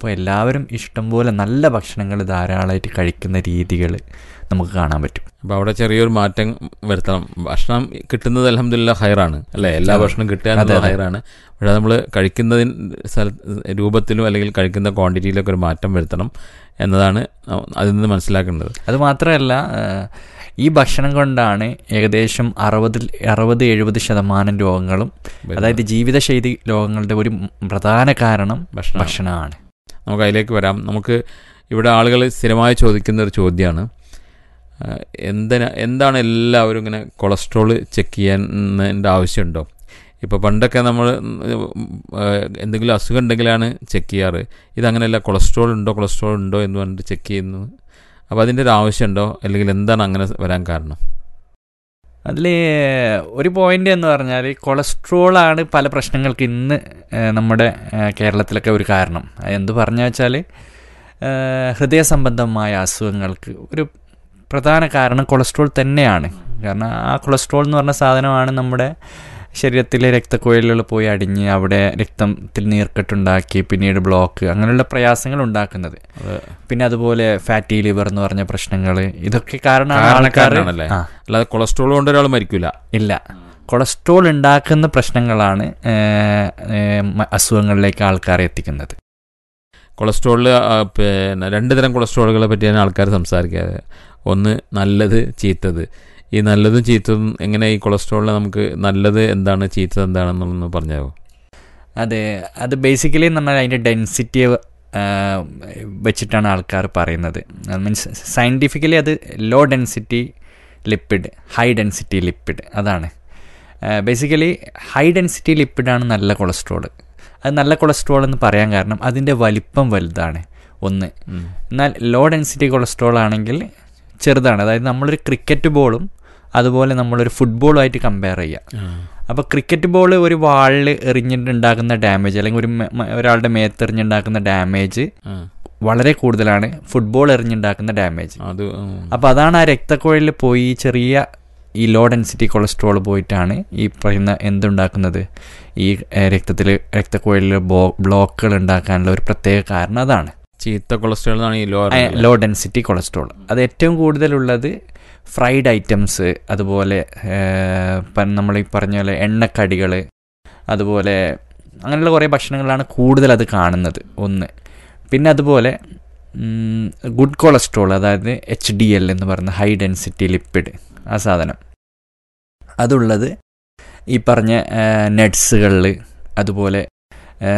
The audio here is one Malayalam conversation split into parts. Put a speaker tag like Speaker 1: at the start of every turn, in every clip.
Speaker 1: അപ്പോൾ എല്ലാവരും ഇഷ്ടംപോലെ നല്ല ഭക്ഷണങ്ങൾ ധാരാളമായിട്ട് കഴിക്കുന്ന രീതികൾ നമുക്ക് കാണാൻ പറ്റും
Speaker 2: അപ്പോൾ അവിടെ ചെറിയൊരു മാറ്റം വരുത്തണം ഭക്ഷണം കിട്ടുന്നത് അലഹമില്ല ഹയറാണ് അല്ലേ എല്ലാ ഭക്ഷണം കിട്ടുക എന്നുള്ളത് ഹയറാണ് പക്ഷേ നമ്മൾ കഴിക്കുന്നതിന് സ്ഥല രൂപത്തിലും അല്ലെങ്കിൽ കഴിക്കുന്ന ക്വാണ്ടിറ്റിയിലൊക്കെ ഒരു മാറ്റം വരുത്തണം എന്നതാണ് അതിൽ നിന്ന് മനസ്സിലാക്കേണ്ടത്
Speaker 1: അത് മാത്രമല്ല ഏഹ്, ഈ ഭക്ഷണം കൊണ്ടാണ് ഏകദേശം അറുപതിൽ അറുപത് എഴുപത് ശതമാനം രോഗങ്ങളും അതായത് ജീവിതശൈലി രോഗങ്ങളുടെ ഒരു പ്രധാന കാരണം
Speaker 2: ഭക്ഷണം
Speaker 1: ഭക്ഷണമാണ്
Speaker 2: നമുക്ക് അതിലേക്ക് വരാം നമുക്ക് ഇവിടെ ആളുകൾ സ്ഥിരമായി ചോദിക്കുന്ന ഒരു ചോദ്യമാണ് എന്തിനാ എന്താണ് എല്ലാവരും ഇങ്ങനെ കൊളസ്ട്രോൾ ചെക്ക് ചെയ്യാൻ ആവശ്യമുണ്ടോ ഇപ്പോൾ പണ്ടൊക്കെ നമ്മൾ എന്തെങ്കിലും അസുഖം ഉണ്ടെങ്കിലാണ് ചെക്ക് ചെയ്യാറ് ഇതങ്ങനെയല്ല കൊളസ്ട്രോൾ ഉണ്ടോ കൊളസ്ട്രോൾ ഉണ്ടോ എന്ന് പറഞ്ഞിട്ട് ചെക്ക് ചെയ്യുന്നു അപ്പോൾ അതിൻ്റെ ഒരു ആവശ്യമുണ്ടോ അല്ലെങ്കിൽ എന്താണ് അങ്ങനെ വരാൻ കാരണം
Speaker 1: അതിൽ ഒരു പോയിന്റ് എന്ന് പറഞ്ഞാൽ കൊളസ്ട്രോളാണ് പല പ്രശ്നങ്ങൾക്ക് ഇന്ന് ഏഹ്, നമ്മുടെ ഏഹ്, കേരളത്തിലൊക്കെ ഒരു കാരണം അത് എന്ത് പറഞ്ഞു വെച്ചാൽ ഹൃദയ സംബന്ധമായ അസുഖങ്ങൾക്ക് ഒരു പ്രധാന കാരണം കൊളസ്ട്രോൾ തന്നെയാണ് കാരണം ആ കൊളസ്ട്രോൾ എന്ന് പറഞ്ഞ സാധനമാണ് നമ്മുടെ ശരീരത്തിലെ രക്തക്കുഴലുകൾ പോയി അടിഞ്ഞ് അവിടെ രക്തത്തിൽ നീർക്കെട്ടുണ്ടാക്കി പിന്നീട് ബ്ലോക്ക് അങ്ങനെയുള്ള പ്രയാസങ്ങൾ ഉണ്ടാക്കുന്നത്
Speaker 2: അത്
Speaker 1: പിന്നെ അതുപോലെ ഫാറ്റി ലിവർ എന്ന് പറഞ്ഞ പ്രശ്നങ്ങൾ ഇതൊക്കെ കാരണമാണ് ആൾക്കാർ
Speaker 2: കാരണക്കാരനാണല്ലേ
Speaker 1: ആ
Speaker 2: അല്ലാതെ കൊളസ്ട്രോൾ കൊണ്ട് ഒരാൾ മരിക്കില്ല
Speaker 1: ഇല്ല കൊളസ്ട്രോൾ ഉണ്ടാക്കുന്ന പ്രശ്നങ്ങളാണ് ഏഹ്, ഏഹ്, മ- അസുഖങ്ങളിലേക്ക് ആൾക്കാരെ എത്തിക്കുന്നത്
Speaker 2: കൊളസ്ട്രോളിൽ പിന്നെ രണ്ട് തരം കൊളസ്ട്രോളുകളെ പറ്റിയാണ് ആൾക്കാർ സംസാരിക്കാറ് ഒന്ന് നല്ലത് ചീത്തത് ഈ നല്ലതും ചീത്തതും എങ്ങനെ ഈ കൊളസ്ട്രോളിൽ നമുക്ക് നല്ലത് എന്താണ് ചീത്തത് എന്താണെന്നൊന്ന് പറഞ്ഞാവോ
Speaker 1: അതെ അത് ബേസിക്കലി എന്ന് പറഞ്ഞാൽ അതിൻ്റെ ഡെൻസിറ്റി വെച്ചിട്ടാണ് ആൾക്കാർ പറയുന്നത് മീൻസ് സയൻറ്റിഫിക്കലി അത് low density lipid high density lipid അതാണ് ബേസിക്കലി ഹൈ ഡെൻസിറ്റി ലിപ്പിഡാണ് നല്ല കൊളസ്ട്രോൾ അത് നല്ല കൊളസ്ട്രോൾ എന്ന് പറയാൻ കാരണം അതിൻ്റെ വലിപ്പം വലുതാണ് ഒന്ന്
Speaker 2: ഉം.
Speaker 1: എന്നാൽ ലോ ഡെൻസിറ്റി കൊളസ്ട്രോൾ ആണെങ്കിൽ ചെറുതാണ് അതായത് നമ്മളൊരു ക്രിക്കറ്റ് ബോളും അതുപോലെ നമ്മളൊരു ഫുട്ബോളുമായിട്ട് കമ്പയർ ചെയ്യാം അപ്പോൾ ക്രിക്കറ്റ് ബോൾ ഒരു വാളിൽ എറിഞ്ഞിട്ടുണ്ടാക്കുന്ന ഡാമേജ് അല്ലെങ്കിൽ ഒരു മെ- മ- ഒരാളുടെ മേത്തെറിഞ്ഞുണ്ടാക്കുന്ന ഡാമേജ്
Speaker 2: ആ,
Speaker 1: വളരെ കൂടുതലാണ് ഫുട്ബോൾ എറിഞ്ഞുണ്ടാക്കുന്ന ഡാമേജ്
Speaker 2: അത് ഉം.
Speaker 1: അപ്പോൾ അതാണ് ആ രക്തക്കുഴലിൽ പോയി ഈ ചെറിയ ഈ ലോ ഡെൻസിറ്റി കൊളസ്ട്രോൾ പോയിട്ടാണ് ഈ പറയുന്ന എന്തുണ്ടാക്കുന്നത് ഈ രക്തത്തിൽ രക്തക്കുഴലിൽ ബോ ബ്ലോക്കുകൾ ഉണ്ടാക്കാനുള്ള ഒരു പ്രത്യേക കാരണം അതാണ്
Speaker 2: ചീത്ത കൊളസ്ട്രോൾ എന്നാണ് ഈ ലോ
Speaker 1: ലോ ഡെൻസിറ്റി കൊളസ്ട്രോൾ അത് ഏറ്റവും കൂടുതലുള്ളത് ഫ്രൈഡ് ഐറ്റംസ് അതുപോലെ നമ്മൾ ഈ പറഞ്ഞ പോലെ എണ്ണക്കടികൾ അതുപോലെ അങ്ങനെയുള്ള കുറേ ഭക്ഷണങ്ങളാണ് കൂടുതൽ അത് കാണുന്നത് ഒന്ന് പിന്നെ അതുപോലെ ഗുഡ് കൊളസ്ട്രോൾ അതായത് എച്ച് ഡി എൽ എന്ന് പറയുന്ന ഹൈ ഡെൻസിറ്റി ലിപ്പിഡ് ആ സാധനം അതുള്ളത് ഈ പറഞ്ഞ നട്ട്സുകളിൽ അതുപോലെ ആ,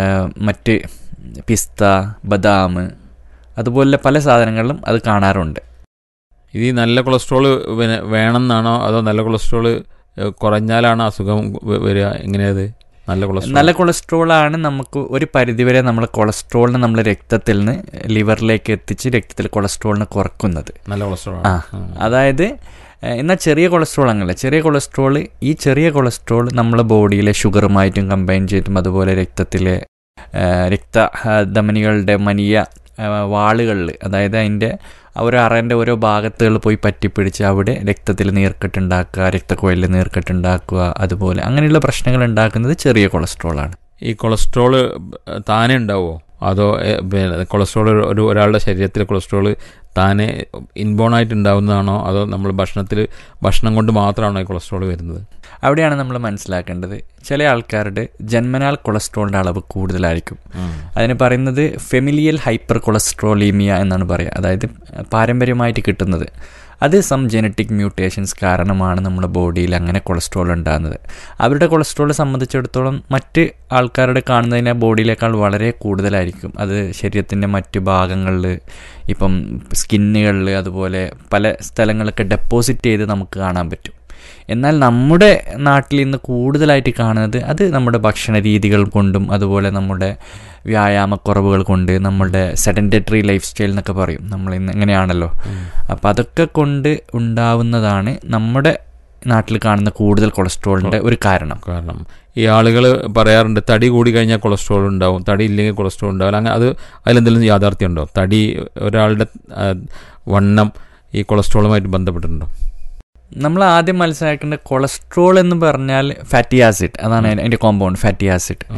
Speaker 1: മറ്റ് പിസ്ത ബദാം അതുപോലെ പല സാധനങ്ങളിലും അത് കാണാറുണ്ട്
Speaker 2: ഇത് ഈ നല്ല കൊളസ്ട്രോൾ പിന്നെ വേണമെന്നാണോ അതോ നല്ല കൊളസ്ട്രോൾ കുറഞ്ഞാലാണോ അസുഖം വ- വരിക എങ്ങനെയത് നല്ല കൊളസ്ട്രോൾ
Speaker 1: നല്ല കൊളസ്ട്രോളാണ് നമുക്ക് ഒരു പരിധിവരെ നമ്മൾ കൊളസ്ട്രോളിനെ നമ്മൾ രക്തത്തിൽ നിന്ന് ലിവറിലേക്ക് എത്തിച്ച് രക്തത്തിൽ കൊളസ്ട്രോളിനെ കുറക്കുന്നത്
Speaker 2: നല്ല കൊളസ്ട്രോൾ
Speaker 1: ആ അതായത് ഏഹ്, എന്നാൽ ചെറിയ കൊളസ്ട്രോൾ അങ്ങനെയല്ല ചെറിയ കൊളസ്ട്രോൾ ഈ ചെറിയ കൊളസ്ട്രോൾ നമ്മളെ ബോഡിയിലെ ഷുഗറുമായിട്ടും കമ്പൈൻ ചെയ്തിട്ടും അതുപോലെ രക്തത്തിലെ ഏഹ്, രക്ത ആ, ധമനികളുടെ മനിയ വാളുകളിൽ അതായത് അതിൻ്റെ ഓരോ അറേൻ്റെ ഓരോ ഭാഗത്തുകൾ പോയി പറ്റിപ്പിടിച്ച് അവിടെ രക്തത്തിൽ നീർക്കെട്ടുണ്ടാക്കുക രക്തക്കുഴലിൽ നീർക്കെട്ടുണ്ടാക്കുക അതുപോലെ അങ്ങനെയുള്ള പ്രശ്നങ്ങൾ ഉണ്ടാക്കുന്നത് ചെറിയ കൊളസ്ട്രോളാണ്
Speaker 2: ഈ കൊളസ്ട്രോൾ താനെ ഉണ്ടാവുമോ അതോ എ, പിന്നെ കൊളസ്ട്രോൾ ഒരു ഒരാളുടെ ശരീരത്തിൽ കൊളസ്ട്രോൾ താനെ ഇൻബോൺ ആയിട്ട് ഉണ്ടാവുന്നതാണോ അതോ നമ്മൾ ഭക്ഷണത്തിൽ ഭക്ഷണം കൊണ്ട് മാത്രമാണോ ഈ കൊളസ്ട്രോൾ വരുന്നത്
Speaker 1: അവിടെയാണ് നമ്മൾ മനസ്സിലാക്കേണ്ടത് ചില ആൾക്കാരുടെ ജന്മനാൽ കൊളസ്ട്രോളിൻ്റെ അളവ് കൂടുതലായിരിക്കും അതിന് പറയുന്നത് ഫെമിലിയൽ ഹൈപ്പർ കൊളസ്ട്രോളീമിയ എന്നാണ് പറയുക അതായത് പാരമ്പര്യമായിട്ട് കിട്ടുന്നത് അത് സം ജനറ്റിക് മ്യൂട്ടേഷൻസ് കാരണമാണ് നമ്മുടെ ബോഡിയിൽ അങ്ങനെ കൊളസ്ട്രോൾ ഉണ്ടാകുന്നത് അവരുടെ കൊളസ്ട്രോൾ സംബന്ധിച്ചിടത്തോളം മറ്റ് ആൾക്കാരുടെ കാണുന്നതിനെ ബോഡിയിലേക്കാൾ വളരെ കൂടുതലായിരിക്കും അത് ശരീരത്തിൻ്റെ മറ്റ് ഭാഗങ്ങളിൽ ഇപ്പം സ്കിന്നുകളിൽ അതുപോലെ പല സ്ഥലങ്ങളൊക്കെ ഡെപ്പോസിറ്റ് ചെയ്ത് നമുക്ക് കാണാൻ പറ്റും എന്നാൽ നമ്മുടെ നാട്ടിൽ ഇന്ന് കൂടുതലായിട്ട് കാണുന്നത് അത് നമ്മുടെ ഭക്ഷണ രീതികൾ കൊണ്ടും അതുപോലെ നമ്മുടെ വ്യായാമക്കുറവുകൾ കൊണ്ട് നമ്മളുടെ സെഡൻറ്ററി ലൈഫ് സ്റ്റൈൽ എന്നൊക്കെ പറയും നമ്മൾ ഇന്ന് ഇങ്ങനെയാണല്ലോ അപ്പോൾ അതൊക്കെ കൊണ്ട് ഉണ്ടാവുന്നതാണ് നമ്മുടെ നാട്ടിൽ കാണുന്ന കൂടുതൽ കൊളസ്ട്രോളിൻ്റെ ഒരു കാരണം
Speaker 2: കാരണം ഈ ആളുകൾ പറയാറുണ്ട് തടി കൂടി കഴിഞ്ഞാൽ കൊളസ്ട്രോൾ ഉണ്ടാവും തടി ഇല്ലെങ്കിൽ കൊളസ്ട്രോൾ ഉണ്ടാവില്ല അങ്ങനെ അത് അതിലെന്തെങ്കിലും യാഥാർത്ഥ്യം ഉണ്ടോ തടി ഒരാളുടെ ആ, വണ്ണം ഈ കൊളസ്ട്രോളുമായിട്ട് ബന്ധപ്പെട്ടിട്ടുണ്ടോ
Speaker 1: നമ്മൾ ആദ്യം മനസ്സിലാക്കേണ്ട കൊളസ്ട്രോൾ എന്ന് പറഞ്ഞാൽ ഫാറ്റി ആസിഡ് അതാണ് അതിൻ്റെ കോമ്പൗണ്ട് ഫാറ്റി ആസിഡ്
Speaker 2: ഉം.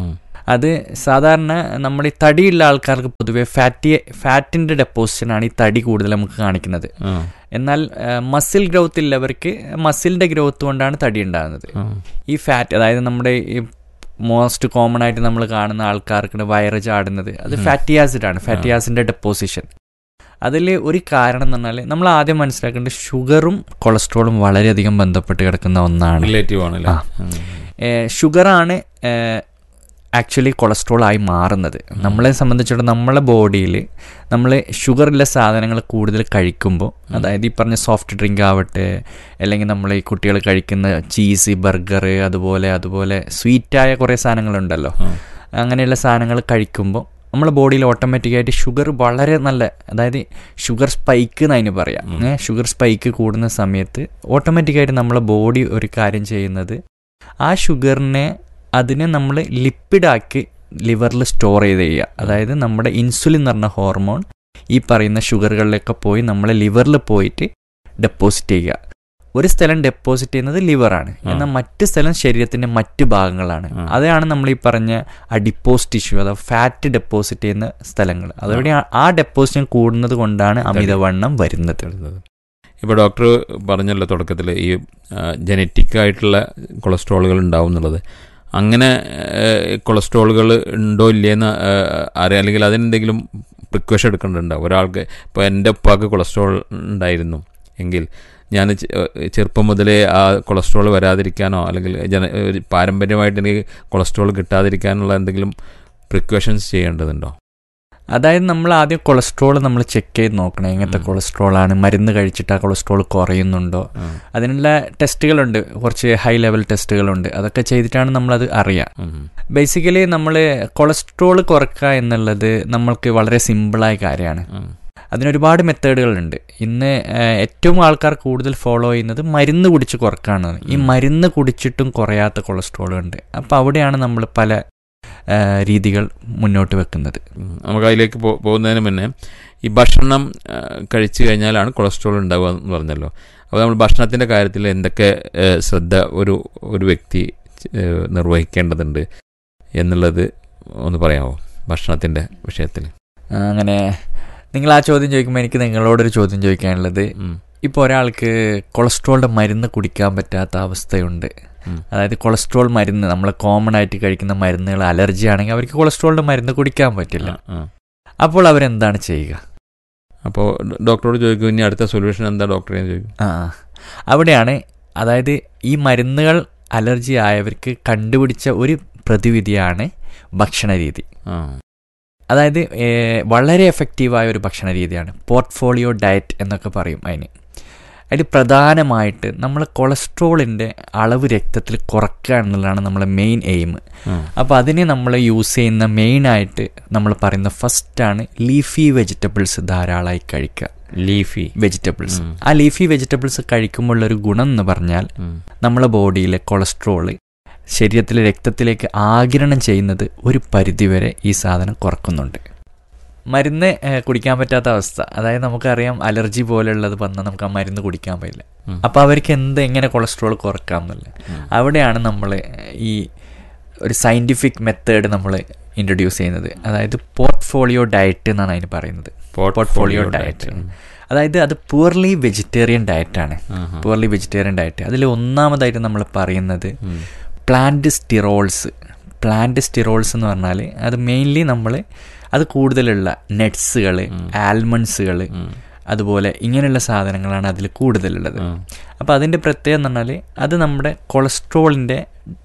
Speaker 1: അത് സാധാരണ നമ്മൾ ഈ തടിയുള്ള ആൾക്കാർക്ക് പൊതുവെ ഫാറ്റി ഫാറ്റിൻ്റെ ഡെപ്പോസിഷനാണ് ഈ തടി കൂടുതൽ നമുക്ക് കാണിക്കുന്നത്
Speaker 2: ആ,
Speaker 1: എന്നാൽ മസിൽ ഗ്രോത്ത് ഉള്ളവർക്ക് മസിലിൻ്റെ ഗ്രോത്ത് കൊണ്ടാണ് തടി ഉണ്ടാകുന്നത്
Speaker 2: ആ,
Speaker 1: ഈ ഫാറ്റ് അതായത് നമ്മുടെ ഈ മോസ്റ്റ് കോമൺ ആയിട്ട് നമ്മൾ കാണുന്ന ആൾക്കാർക്ക് വയറ് ചാടുന്നത് അത് ഫാറ്റി ആസിഡ് ആണ് ഫാറ്റി ആസിഡിന്റെ ഡെപ്പോസിഷൻ അതിൽ ഒരു കാരണം എന്ന് പറഞ്ഞാൽ നമ്മൾ ആദ്യം മനസ്സിലാക്കേണ്ടത് ഷുഗറും കൊളസ്ട്രോളും വളരെയധികം ബന്ധപ്പെട്ട് കിടക്കുന്ന ഒന്നാണ്
Speaker 2: റിലേറ്റീവ് ആണല്ലേ
Speaker 1: ആ. ഷുഗറാണ് ആക്ച്വലി കൊളസ്ട്രോൾ ആയി മാറുന്നത് നമ്മളെ സംബന്ധിച്ചിടത്തോളം നമ്മളെ ബോഡിയിൽ നമ്മൾ ഷുഗറുള്ള സാധനങ്ങൾ കൂടുതൽ കഴിക്കുമ്പോൾ അതായത് ഈ പറഞ്ഞ സോഫ്റ്റ് ഡ്രിങ്ക് ആവട്ടെ അല്ലെങ്കിൽ നമ്മൾ ഈ കുട്ടികൾ കഴിക്കുന്ന ചീസ് ബർഗർ അതുപോലെ അതുപോലെ സ്വീറ്റായ കുറേ സാധനങ്ങളുണ്ടല്ലോ
Speaker 2: ആ.
Speaker 1: അങ്ങനെയുള്ള സാധനങ്ങൾ കഴിക്കുമ്പോൾ നമ്മളെ ബോഡിയിൽ ഓട്ടോമാറ്റിക്കായിട്ട് ഷുഗർ വളരെ നല്ല അതായത് ഷുഗർ സ്പൈക്ക് എന്ന് അതിന് പറയാം ഏ, ഷുഗർ സ്പൈക്ക് കൂടുന്ന സമയത്ത് ഓട്ടോമാറ്റിക്കായിട്ട് നമ്മളെ ബോഡി ഒരു കാര്യം ചെയ്യുന്നത് ആ ഷുഗറിനെ അതിനെ നമ്മൾ ലിപ്പിഡാക്കി ലിവറിൽ സ്റ്റോർ ചെയ്ത് ചെയ്യുക അതായത് നമ്മുടെ ഇൻസുലിൻ എന്ന് പറഞ്ഞ ഹോർമോൺ ഈ പറയുന്ന ഷുഗറുകളിലൊക്കെ പോയി നമ്മളെ ലിവറിൽ പോയിട്ട് ഡെപ്പോസിറ്റ് ചെയ്യുക ഒരു സ്ഥലം ഡെപ്പോസിറ്റ് ചെയ്യുന്നത് ലിവറാണ് എന്നാൽ മറ്റ് സ്ഥലം ശരീരത്തിന്റെ മറ്റ് ഭാഗങ്ങളാണ്
Speaker 2: ആ.
Speaker 1: അതാണ് നമ്മൾ ഈ പറഞ്ഞ അഡിപ്പോസ് ടിഷ്യൂ അഥവാ ഫാറ്റ് ഡെപ്പോസിറ്റ് ചെയ്യുന്ന സ്ഥലങ്ങൾ അതോടെ ആ ഡെപ്പോസിഷൻ കൂടുന്നത് കൊണ്ടാണ് അമിതവണ്ണം വരുന്നത്
Speaker 2: ഇപ്പോൾ ഡോക്ടർ പറഞ്ഞല്ലോ തുടക്കത്തിൽ ഈ ജനറ്റിക് ആയിട്ടുള്ള കൊളസ്ട്രോളുകൾ ഉണ്ടാവും എന്നുള്ളത് അങ്ങനെ കൊളസ്ട്രോളുകൾ ഉണ്ടോ ഇല്ലേന്ന് ആ, അറിയാം അല്ലെങ്കിൽ അതിനെന്തെങ്കിലും പ്രിക്വേഷൻ എടുക്കേണ്ടതുണ്ടാവും ഒരാൾക്ക് ഇപ്പോൾ എൻ്റെ ഉപ്പാക്ക് കൊളസ്ട്രോൾ ഉണ്ടായിരുന്നു എങ്കിൽ ഞാൻ ചെ- ചെറുപ്പം മുതലേ ആ കൊളസ്ട്രോൾ വരാതിരിക്കാനോ അല്ലെങ്കിൽ ജന ഒരു പാരമ്പര്യമായിട്ട് എനിക്ക് കൊളസ്ട്രോൾ കിട്ടാതിരിക്കാനുള്ള എന്തെങ്കിലും പ്രിക്വേഷൻസ് ചെയ്യേണ്ടതുണ്ടോ
Speaker 1: അതായത് നമ്മൾ ആദ്യം കൊളസ്ട്രോൾ നമ്മൾ ചെക്ക് ചെയ്ത് നോക്കണം എങ്ങനത്തെ കൊളസ്ട്രോൾ ആണ് മരുന്ന് കഴിച്ചിട്ട് ആ കൊളസ്ട്രോൾ കുറയുന്നുണ്ടോ അതിനുള്ള ടെസ്റ്റുകളുണ്ട് കുറച്ച് ഹൈ ലെവൽ ടെസ്റ്റുകളുണ്ട് അതൊക്കെ ചെയ്തിട്ടാണ് നമ്മളത് അറിയുക
Speaker 2: ഉം.
Speaker 1: ബേസിക്കലി നമ്മൾ കൊളസ്ട്രോൾ കുറക്കുക എന്നുള്ളത് നമ്മൾക്ക് വളരെ സിമ്പിളായ കാര്യമാണ്
Speaker 2: ഉം.
Speaker 1: അതിനൊരുപാട് മെത്തേഡുകളുണ്ട് ഇന്ന് ഏഹ്, ഏറ്റവും ആൾക്കാർ കൂടുതൽ ഫോളോ ചെയ്യുന്നത് മരുന്ന് കുടിച്ച് കുറക്കാണ് ഈ മരുന്ന് കുടിച്ചിട്ടും കുറയാത്ത കൊളസ്ട്രോൾ ഉണ്ട് അപ്പോൾ അവിടെയാണ് നമ്മൾ പല ഏഹ്, രീതികൾ മുന്നോട്ട് വെക്കുന്നത്
Speaker 2: ഉം. നമുക്ക് അതിലേക്ക് പോ- പോകുന്നതിന് മുന്നേ ഈ ഭക്ഷണം ആ, കഴിച്ചു കഴിഞ്ഞാലാണ് കൊളസ്ട്രോൾ ഉണ്ടാവുക എന്ന് പറഞ്ഞല്ലോ അപ്പോൾ നമ്മൾ ഭക്ഷണത്തിൻ്റെ കാര്യത്തിൽ എന്തൊക്കെ ഏ, ശ്രദ്ധ ഒരു ഒരു വ്യക്തി ഏ, നിർവഹിക്കേണ്ടതുണ്ട് എന്നുള്ളത് ഒന്ന് പറയാമോ ഭക്ഷണത്തിൻ്റെ വിഷയത്തിൽ
Speaker 1: ആ, അങ്ങനെ നിങ്ങൾ ആ ചോദ്യം ചോദിക്കുമ്പോൾ എനിക്ക് നിങ്ങളോടൊരു ചോദ്യം ചോദിക്കാനുള്ളത്
Speaker 2: ഉം.
Speaker 1: ഇപ്പോൾ ഒരാൾക്ക് കൊളസ്ട്രോളിൻ്റെ മരുന്ന് കുടിക്കാൻ പറ്റാത്ത അവസ്ഥയുണ്ട്
Speaker 2: ഉം.
Speaker 1: അതായത് കൊളസ്ട്രോൾ മരുന്ന് നമ്മൾ കോമൺ ആയിട്ട് കഴിക്കുന്ന മരുന്നുകൾ അലർജി ആണെങ്കിൽ അവർക്ക് കൊളസ്ട്രോളിൻ്റെ മരുന്ന് കുടിക്കാൻ പറ്റില്ല
Speaker 2: ആ, ആ.
Speaker 1: അപ്പോൾ അവരെന്താണ് ചെയ്യുക
Speaker 2: അപ്പോൾ ഡോക്ടറോട് ചോദിക്കും ഇനി അടുത്ത സൊല്യൂഷൻ എന്താ ഡോക്ടറെ ചോദിക്കും
Speaker 1: ആ ആ. അവിടെയാണ് അതായത് ഈ മരുന്നുകൾ അലർജി ആയവർക്ക് കണ്ടുപിടിച്ച ഒരു പ്രതിവിധിയാണ് ഭക്ഷണ രീതി
Speaker 2: ആ
Speaker 1: അതായത് ഏർ, വളരെ എഫക്റ്റീവായ ഒരു ഭക്ഷണ രീതിയാണ് പോർട്ട്ഫോളിയോ ഡയറ്റ് എന്നൊക്കെ പറയും അതിന് അതിൽ പ്രധാനമായിട്ട് നമ്മൾ കൊളസ്ട്രോളിൻ്റെ അളവ് രക്തത്തിൽ കുറയ്ക്കുക എന്നുള്ളതാണ് നമ്മളെ മെയിൻ എയിം
Speaker 2: ആ.
Speaker 1: അപ്പോൾ അതിന് നമ്മൾ യൂസ് ചെയ്യുന്ന മെയിനായിട്ട് നമ്മൾ പറയുന്ന ഫസ്റ്റാണ് ലീഫി വെജിറ്റബിൾസ് ധാരാളമായി കഴിക്കുക
Speaker 2: ലീഫി
Speaker 1: വെജിറ്റബിൾസ് ആ ലീഫി വെജിറ്റബിൾസ് കഴിക്കുമ്പോഴുള്ള ഒരു ഗുണം എന്ന് പറഞ്ഞാൽ
Speaker 2: ഉം.
Speaker 1: നമ്മളെ ബോഡിയിലെ കൊളസ്ട്രോള് ശരീരത്തിലെ രക്തത്തിലേക്ക് ആഗിരണം ചെയ്യുന്നത് ഒരു പരിധിവരെ ഈ സാധനം കുറക്കുന്നുണ്ട് മരുന്ന് ഏഹ്, കുടിക്കാൻ പറ്റാത്ത അവസ്ഥ അതായത് നമുക്കറിയാം അലർജി പോലെയുള്ളത് വന്നാൽ നമുക്ക് ആ മരുന്ന് കുടിക്കാൻ പറ്റില്ല
Speaker 2: ഉം.
Speaker 1: അപ്പോൾ അവർക്ക് എന്ത് എങ്ങനെ കൊളസ്ട്രോൾ കുറക്കാം എന്നുള്ളത് അവിടെയാണ് നമ്മൾ ഈ ഒരു സയൻറ്റിഫിക് മെത്തേഡ് നമ്മൾ ഇൻട്രൊഡ്യൂസ് ചെയ്യുന്നത് അതായത് പോർട്ട്ഫോളിയോ ഡയറ്റ് എന്നാണ് അതിന് പറയുന്നത് പോർട്ട്ഫോളിയോ ഡയറ്റ് അതായത് അത് പൂർലി വെജിറ്റേറിയൻ ഡയറ്റാണ്
Speaker 2: ആഹാ.
Speaker 1: പൂർലി വെജിറ്റേറിയൻ ഡയറ്റ് അതിൽ ഒന്നാമതായിട്ട് നമ്മൾ പറയുന്നത്
Speaker 2: ഉം.
Speaker 1: പ്ലാന്റ് സ്റ്റിറോൾസ് പ്ലാന്റ് സ്റ്റിറോൾസ് എന്ന് പറഞ്ഞാൽ അത് മെയിൻലി നമ്മൾ അത് കൂടുതലുള്ള നട്ട്സുകൾ ആൽമണ്ട്സുകൾ അതുപോലെ ഇങ്ങനെയുള്ള സാധനങ്ങളാണ് അതിൽ കൂടുതലുള്ളത്
Speaker 2: ഉം.
Speaker 1: അപ്പോൾ അതിൻ്റെ പ്രത്യേകത എന്ന് പറഞ്ഞാൽ അത് നമ്മുടെ കൊളസ്ട്രോളിൻ്റെ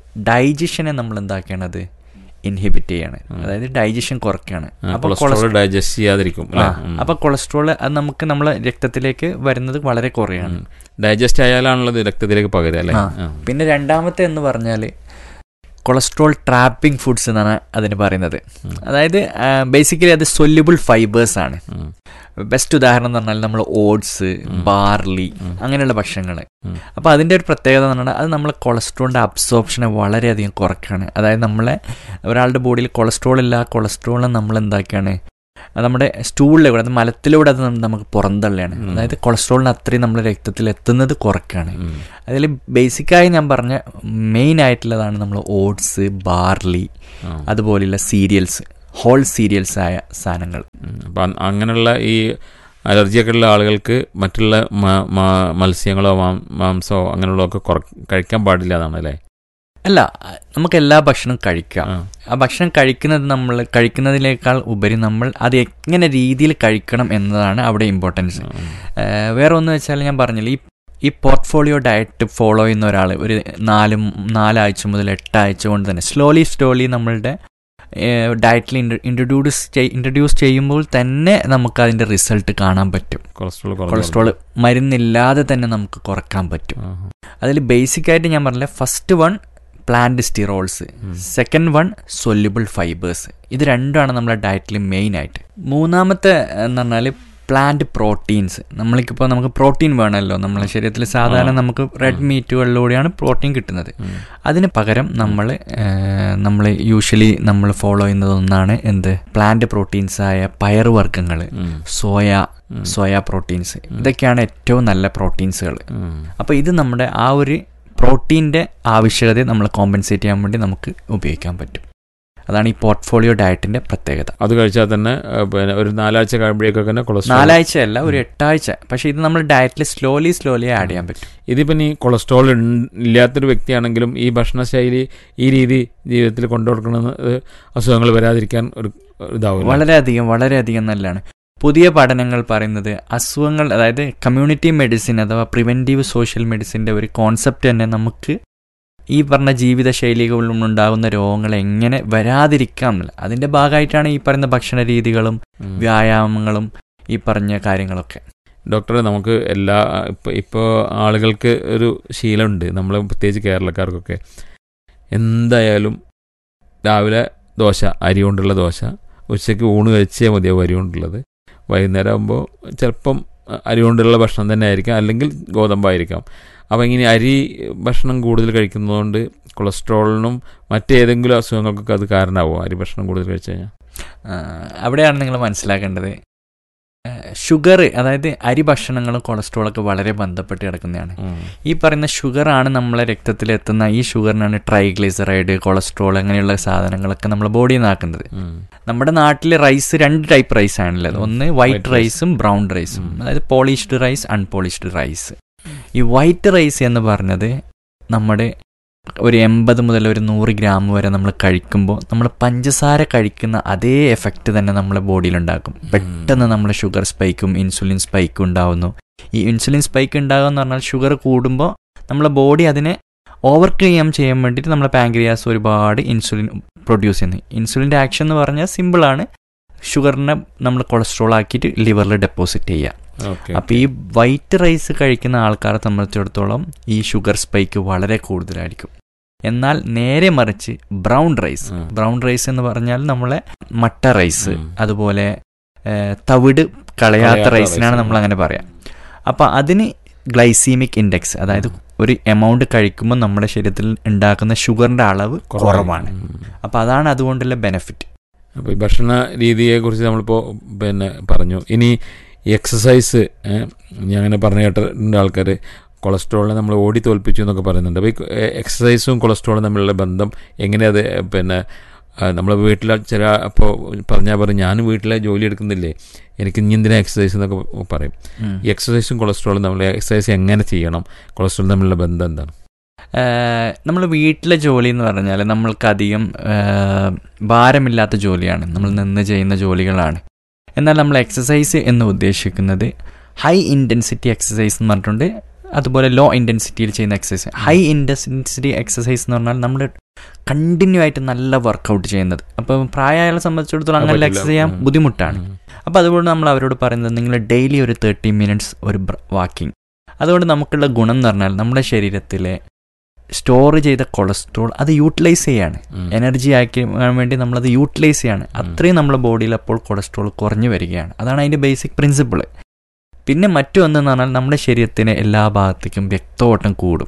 Speaker 1: ഡൈജഷനെ നമ്മൾ എന്താക്കുകയാണത് ഇൻഹിബിറ്റ് ചെയ്യാണ് അതായത് ഡൈജഷൻ കുറയ്ക്കുകയാണ് അപ്പോൾ
Speaker 2: കൊളസ്ട്രോൾ ഡൈജസ്റ്റ് ചെയ്യാതിരിക്കും
Speaker 1: ആ
Speaker 2: അല്ലേ ഉം.
Speaker 1: അപ്പോൾ കൊളസ്ട്രോൾ അത് നമുക്ക് നമ്മളെ രക്തത്തിലേക്ക് വരുന്നത് വളരെ കുറയാണ്
Speaker 2: ഡൈജസ്റ്റ് ആയാലാണുള്ളത് രക്തത്തിലേക്ക് പകരുക അല്ലേ
Speaker 1: ആ.
Speaker 2: ആ.
Speaker 1: പിന്നെ രണ്ടാമത്തെ എന്ന് പറഞ്ഞാൽ കൊളസ്ട്രോൾ ട്രാപ്പിംഗ് ഫുഡ്സ് എന്നാണ് അതിന് പറയുന്നത് അതായത് ബേസിക്കലി അത് സൊല്യുബിൾ ഫൈബേഴ്സ് ആണ്
Speaker 2: ഉം.
Speaker 1: ബെസ്റ്റ് ഉദാഹരണം എന്ന് പറഞ്ഞാൽ നമ്മൾ ഓട്സ് ബാർലി അങ്ങനെയുള്ള ഭക്ഷണങ്ങൾ
Speaker 2: ഉം.
Speaker 1: അപ്പോൾ അതിൻ്റെ ഒരു പ്രത്യേകത എന്ന് പറഞ്ഞാൽ അത് നമ്മളെ കൊളസ്ട്രോളിൻ്റെ അബ്സോർപ്ഷനെ വളരെയധികം കുറയ്ക്കുകയാണ് അതായത് നമ്മളെ ഒരാളുടെ ബോഡിയിൽ കൊളസ്ട്രോൾ ഇല്ല ആ കൊളസ്ട്രോളിനെ നമ്മൾ എന്താക്കുകയാണ് അത് നമ്മുടെ സ്റ്റൂളിലൂടെ അത് മലത്തിലൂടെ അത് നം- നമുക്ക് പുറന്തള്ളിയാണ് അതായത് കൊളസ്ട്രോളിന് അത്രയും നമ്മുടെ രക്തത്തിൽ എത്തുന്നത് കുറയ്ക്കുകയാണ്
Speaker 2: ഉം.
Speaker 1: അതിൽ ബേസിക്കായി ഞാൻ പറഞ്ഞ മെയിൻ ആയിട്ടുള്ളതാണ് നമ്മൾ ഓട്സ് ബാർലി
Speaker 2: ആ.
Speaker 1: അതുപോലെയുള്ള സീരിയൽസ് ഹോൾ സീരിയൽസ് ആയ സാധനങ്ങൾ
Speaker 2: ഉം. അപ്പം അ- അങ്ങനെയുള്ള ഈ അലർജിയൊക്കെ ഉള്ള ആളുകൾക്ക് മറ്റുള്ള മ- മ- മത്സ്യങ്ങളോ മാം- മാംസമോ അങ്ങനെയുള്ളതൊക്കെ കുറ കഴിക്കാൻ പാടില്ല എന്നാണ് അല്ലേ
Speaker 1: അല്ല നമുക്ക് എല്ലാ ഭക്ഷണവും കഴിക്കാം
Speaker 2: ആ.
Speaker 1: ആ ഭക്ഷണം കഴിക്കുന്നത് നമ്മൾ കഴിക്കുന്നതിനേക്കാൾ ഉപരി നമ്മൾ അത് എങ്ങനെ രീതിയിൽ കഴിക്കണം എന്നതാണ് അവിടെ ഇമ്പോർട്ടൻസ്
Speaker 2: ഉം.
Speaker 1: വേറെ ഒന്ന് വെച്ചാൽ ഞാൻ പറഞ്ഞില്ല ഈ ഈ പോർട്ട്ഫോളിയോ ഡയറ്റ് ഫോളോ ചെയ്യുന്ന ഒരാൾ ഒരു നാല് നാലാഴ്ച മുതൽ എട്ടാഴ്ച കൊണ്ട് തന്നെ സ്ലോലി സ്ലോലി നമ്മളുടെ ഡയറ്റിൽ ഇൻട്രൊഡ്യൂസ് ഇൻട്രൊഡ്യൂസ് ചെയ്യുമ്പോൾ തന്നെ നമുക്ക് അതിൻ്റെ റിസൾട്ട് കാണാൻ പറ്റും
Speaker 2: കൊളസ്ട്രോൾ കുറഞ്ഞു
Speaker 1: കൊളസ്ട്രോൾ മരുന്നില്ലാതെ തന്നെ നമുക്ക് കുറക്കാൻ പറ്റും
Speaker 2: ആ.
Speaker 1: അതിൽ ബേസിക് ആയിട്ട് ഞാൻ പറഞ്ഞില്ല ഫസ്റ്റ് വൺ പ്ലാന്റ് സ്റ്റിറോൾസ്
Speaker 2: ഉം.
Speaker 1: സെക്കൻഡ് വൺ സൊല്യുബിൾ ഫൈബേഴ്സ് ഇത് രണ്ടുമാണ് നമ്മുടെ ഡയറ്റിൽ മെയിൻ ആയിട്ട് മൂന്നാമത്തെ എന്ന് പറഞ്ഞാൽ പ്ലാന്റ് പ്രോട്ടീൻസ് നമ്മൾക്കിപ്പോൾ നമുക്ക് പ്രോട്ടീൻ വേണമല്ലോ നമ്മളെ ശരീരത്തിൽ സാധാരണ നമുക്ക് റെഡ് മീറ്റുകളിലൂടെയാണ് പ്രോട്ടീൻ കിട്ടുന്നത്
Speaker 2: ഉം.
Speaker 1: അതിന് പകരം നമ്മൾ നമ്മൾ യൂഷ്വലി നമ്മൾ ഫോളോ ചെയ്യുന്നത് ഒന്നാണ് എന്ത് പ്ലാന്റ് പ്രോട്ടീൻസ് ആയ പയറുവർഗ്ഗങ്ങൾ
Speaker 2: ഉം.
Speaker 1: സോയ
Speaker 2: ഉം.
Speaker 1: സോയ പ്രോട്ടീൻസ് ഇതൊക്കെയാണ് ഏറ്റവും നല്ല പ്രോട്ടീൻസുകൾ
Speaker 2: ഉം.
Speaker 1: അപ്പോൾ ഇത് നമ്മുടെ ആ ഒരു പ്രോട്ടീൻ്റെ ആവശ്യകതയെ നമ്മൾ കോമ്പൻസേറ്റ് ചെയ്യാൻ വേണ്ടി നമുക്ക് ഉപയോഗിക്കാൻ പറ്റും അതാണ് ഈ പോർട്ട്ഫോളിയോ ഡയറ്റിൻ്റെ പ്രത്യേകത
Speaker 2: അത് കഴിച്ചാൽ തന്നെ ആ, പിന്നെ ഒരു നാലാഴ്ച കഴിയുമ്പോഴേക്കൊക്കെ തന്നെ കൊളസ്ട്രോൾ
Speaker 1: നാലാഴ്ചയല്ല ഒരു എട്ടാഴ്ച പക്ഷേ ഇത് നമ്മൾ ഡയറ്റിൽ സ്ലോലി സ്ലോലി ആഡ് ചെയ്യാൻ പറ്റും
Speaker 2: ഇതിപ്പം ഈ കൊളസ്ട്രോൾ ഇൺ- ഇല്ലാത്തൊരു വ്യക്തിയാണെങ്കിലും ഈ ഭക്ഷണശൈലി ഈ രീതി ജീവിതത്തിൽ കൊണ്ടുകൊടുക്കണമെന്ന് ഇത് അസുഖങ്ങൾ വരാതിരിക്കാൻ ഒരു ഒരു ഇതാവും
Speaker 1: വളരെയധികം വളരെയധികം നല്ലതാണ് പുതിയ പഠനങ്ങൾ പറയുന്നത് അസുഖങ്ങൾ അതായത് കമ്മ്യൂണിറ്റി മെഡിസിൻ അഥവാ പ്രിവെൻറ്റീവ് സോഷ്യൽ മെഡിസിൻ്റെ ഒരു കോൺസെപ്റ്റ് തന്നെ നമുക്ക് ഈ പറഞ്ഞ ജീവിതശൈലികളിലും ഉണ്ടാകുന്ന രോഗങ്ങൾ എങ്ങനെ വരാതിരിക്കാം എന്നുള്ള അതിൻ്റെ ഭാഗമായിട്ടാണ് ഈ പറയുന്ന ഭക്ഷണ രീതികളും
Speaker 2: ഉം.
Speaker 1: വ്യായാമങ്ങളും ഈ പറഞ്ഞ കാര്യങ്ങളൊക്കെ
Speaker 2: ഡോക്ടറെ നമുക്ക് എല്ലാ ഇപ്പോൾ ഇപ്പോൾ ആളുകൾക്ക് ഒരു ശീലമുണ്ട് നമ്മൾ പ്രത്യേകിച്ച് കേരളക്കാർക്കൊക്കെ എന്തായാലും രാവിലെ ദോശ അരി കൊണ്ടുള്ള ദോശ ഉച്ചയ്ക്ക് ഊണ് കഴിച്ചേ മതിയാവും അരി കൊണ്ടുള്ളത് വൈകുന്നേരം ആകുമ്പോൾ ചിലപ്പം അരി കൊണ്ടുള്ള ഭക്ഷണം തന്നെ ആയിരിക്കാം അല്ലെങ്കിൽ ഗോതമ്പായിരിക്കാം അപ്പോൾ ഇങ്ങനെ അരി ഭക്ഷണം കൂടുതൽ കഴിക്കുന്നതുകൊണ്ട് കൊളസ്ട്രോളിനും മറ്റേതെങ്കിലും അസുഖങ്ങൾക്കൊക്കെ അത് കാരണമാവും അരി ഭക്ഷണം കൂടുതൽ കഴിച്ചു കഴിഞ്ഞാൽ
Speaker 1: ആ, അവിടെയാണ് നിങ്ങൾ മനസ്സിലാക്കേണ്ടത് ഷുഗർ അതായത് അരി ഭക്ഷണങ്ങളും കൊളസ്ട്രോളൊക്കെ വളരെ ബന്ധപ്പെട്ട് കിടക്കുന്നതാണ് ഈ പറയുന്ന ഷുഗറാണ് നമ്മളെ രക്തത്തിലെത്തുന്ന ഈ ഷുഗറിനാണ് ട്രൈഗ്ലിസറൈഡ് കൊളസ്ട്രോൾ അങ്ങനെയുള്ള സാധനങ്ങളൊക്കെ നമ്മളെ ബോഡിയിൽ നിന്ന് ആക്കുന്നത്
Speaker 2: ഉം.
Speaker 1: നമ്മുടെ നാട്ടിൽ റൈസ് രണ്ട് ടൈപ്പ് റൈസ് ആണുള്ളത് ഒന്ന്
Speaker 2: White
Speaker 1: വൈറ്റ്
Speaker 2: rice.
Speaker 1: റൈസും ബ്രൗൺ റൈസും
Speaker 2: ഉം.
Speaker 1: അതായത് പോളിഷ്ഡ് റൈസ് അൺപോളിഷ്ഡ് റൈസ് ഈ വൈറ്റ് റൈസ് എന്ന് പറഞ്ഞത് നമ്മുടെ ഒരു എൺപത് മുതൽ ഒരു നൂറ് ഗ്രാം വരെ നമ്മൾ കഴിക്കുമ്പോൾ നമ്മൾ പഞ്ചസാര കഴിക്കുന്ന അതേ എഫക്റ്റ് തന്നെ നമ്മളെ ബോഡിയിലുണ്ടാക്കും പെട്ടെന്ന് നമ്മൾ ഷുഗർ സ്പൈക്കും ഇൻസുലിൻ സ്പൈക്കും ഉണ്ടാവുന്നു ഈ ഇൻസുലിൻ സ്പൈക്ക് ഉണ്ടാകുക എന്ന് പറഞ്ഞാൽ ഷുഗർ കൂടുമ്പോൾ നമ്മളെ ബോഡി അതിനെ ഓവർകം ചെയ്യാൻ വേണ്ടിയിട്ട് നമ്മളെ പാങ്ക്രിയാസ് ഒരുപാട് ഇൻസുലിൻ പ്രൊഡ്യൂസ് ചെയ്യുന്നു ഇൻസുലിൻ്റെ ആക്ഷൻ എന്ന് പറഞ്ഞാൽ സിമ്പിളാണ് ഷുഗറിനെ നമ്മൾ കൊളസ്ട്രോൾ ആക്കിയിട്ട് ലിവറിൽ ഡെപ്പോസിറ്റ് ചെയ്യുക
Speaker 2: ഓക്കെ
Speaker 1: അപ്പോൾ ഈ വൈറ്റ് റൈസ് കഴിക്കുന്ന ആൾക്കാരെ സംബന്ധിച്ചിടത്തോളം ഈ ഷുഗർ സ്പൈക്ക് വളരെ കൂടുതലായിരിക്കും എന്നാൽ നേരെ മറിച്ച് ബ്രൗൺ റൈസ്
Speaker 2: ഉം.
Speaker 1: ബ്രൗൺ റൈസ് എന്ന് പറഞ്ഞാൽ നമ്മളെ മട്ട റൈസ്
Speaker 2: ഉം.
Speaker 1: അതുപോലെ ഏഹ്, തവിട് കളയാത്ത
Speaker 2: കളയാത്ത
Speaker 1: റൈസിനാണ്
Speaker 2: rice.
Speaker 1: നമ്മൾ അങ്ങനെ പറയാം അപ്പോൾ അതിന് ഗ്ലൈസീമിക് ഇൻഡെക്സ് അതായത് ഒരു എമൗണ്ട് കഴിക്കുമ്പോൾ നമ്മുടെ ശരീരത്തിൽ ഉണ്ടാക്കുന്ന ഷുഗറിൻ്റെ അളവ് കുറവാണ് അപ്പോൾ അതാണ് അതുകൊണ്ടുള്ള ബെനിഫിറ്റ്
Speaker 2: അപ്പോൾ ഈ ഭക്ഷണ രീതിയെക്കുറിച്ച് നമ്മളിപ്പോൾ പിന്നെ പറഞ്ഞു ഇനി എക്സസൈസ് ഞാൻ അങ്ങനെ പറഞ്ഞു കേട്ടിട്ടുണ്ട് ആൾക്കാർ കൊളസ്ട്രോളിനെ നമ്മൾ ഓടി തോൽപ്പിച്ചു എന്നൊക്കെ പറയുന്നുണ്ട് അപ്പോൾ ഈ എക്സസൈസും കൊളസ്ട്രോളും തമ്മിലുള്ള ബന്ധം എങ്ങനെയത് പിന്നെ നമ്മൾ വീട്ടിലെ ചില അപ്പോൾ പറഞ്ഞാൽ പറയും ഞാൻ വീട്ടിലെ ജോലി എടുക്കുന്നില്ലേ എനിക്ക് ഇനി എന്തിനാ എക്സസൈസ് എന്നൊക്കെ പറയും ഈ എക്സസൈസും കൊളസ്ട്രോളും നമ്മൾ എക്സസൈസ് എങ്ങനെ ചെയ്യണം കൊളസ്ട്രോൾ തമ്മിലുള്ള ബന്ധം എന്താണ്
Speaker 1: നമ്മൾ വീട്ടിലെ ജോലി എന്ന് പറഞ്ഞാൽ നമ്മൾക്കധികം ഏഹ്, ഭാരമില്ലാത്ത ജോലിയാണ് നമ്മൾ നിന്ന് ചെയ്യുന്ന ജോലികളാണ് എന്നാൽ നമ്മൾ എക്സസൈസ് എന്ന് ഉദ്ദേശിക്കുന്നത് ഹൈ ഇൻറ്റൻസിറ്റി എക്സസൈസ് എന്ന് പറഞ്ഞിട്ടുണ്ട് അതുപോലെ ലോ ഇൻറ്റൻസിറ്റിയിൽ ചെയ്യുന്ന എക്സസൈസ് ഹൈ ഇൻറ്റൻസിറ്റി എക്സസൈസ് എന്ന് പറഞ്ഞാൽ നമ്മൾ കണ്ടിന്യൂ ആയിട്ട് നല്ല വർക്കൗട്ട് ചെയ്യുന്നത് അപ്പം പ്രായമായാലെ സംബന്ധിച്ചിടത്തോളം അങ്ങനെ
Speaker 2: പറ്റില്ല.
Speaker 1: എക്സസൈസ് ചെയ്യാൻ
Speaker 2: ഉം.
Speaker 1: ബുദ്ധിമുട്ടാണ്
Speaker 2: ഉം.
Speaker 1: അപ്പോൾ അതുകൊണ്ട് നമ്മൾ അവരോട് പറയുന്നത് നിങ്ങൾ ഡെയിലി ഒരു തേർട്ടി മിനിറ്റ്സ് ഒരു വാക്കിംഗ് അതുകൊണ്ട് നമുക്കുള്ള ഗുണം എന്ന് പറഞ്ഞാൽ നമ്മുടെ ശരീരത്തിലെ സ്റ്റോർ ചെയ്ത കൊളസ്ട്രോൾ അത് യൂട്ടിലൈസ് ചെയ്യാണ്
Speaker 2: ഉം.
Speaker 1: എനർജി ആക്കി വേണ്ടി നമ്മളത് യൂട്ടിലൈസ് ചെയ്യാണ് അത്രയും നമ്മുടെ ബോഡിയിൽ അപ്പോൾ കൊളസ്ട്രോൾ കുറഞ്ഞു വരികയാണ് അതാണ് അതിൻ്റെ ബേസിക് പ്രിൻസിപ്പിൾ പിന്നെ മറ്റൊന്നെന്ന് പറഞ്ഞാൽ നമ്മുടെ ശരീരത്തിന് എല്ലാ ഭാഗത്തേക്കും രക്തോട്ടം കൂടും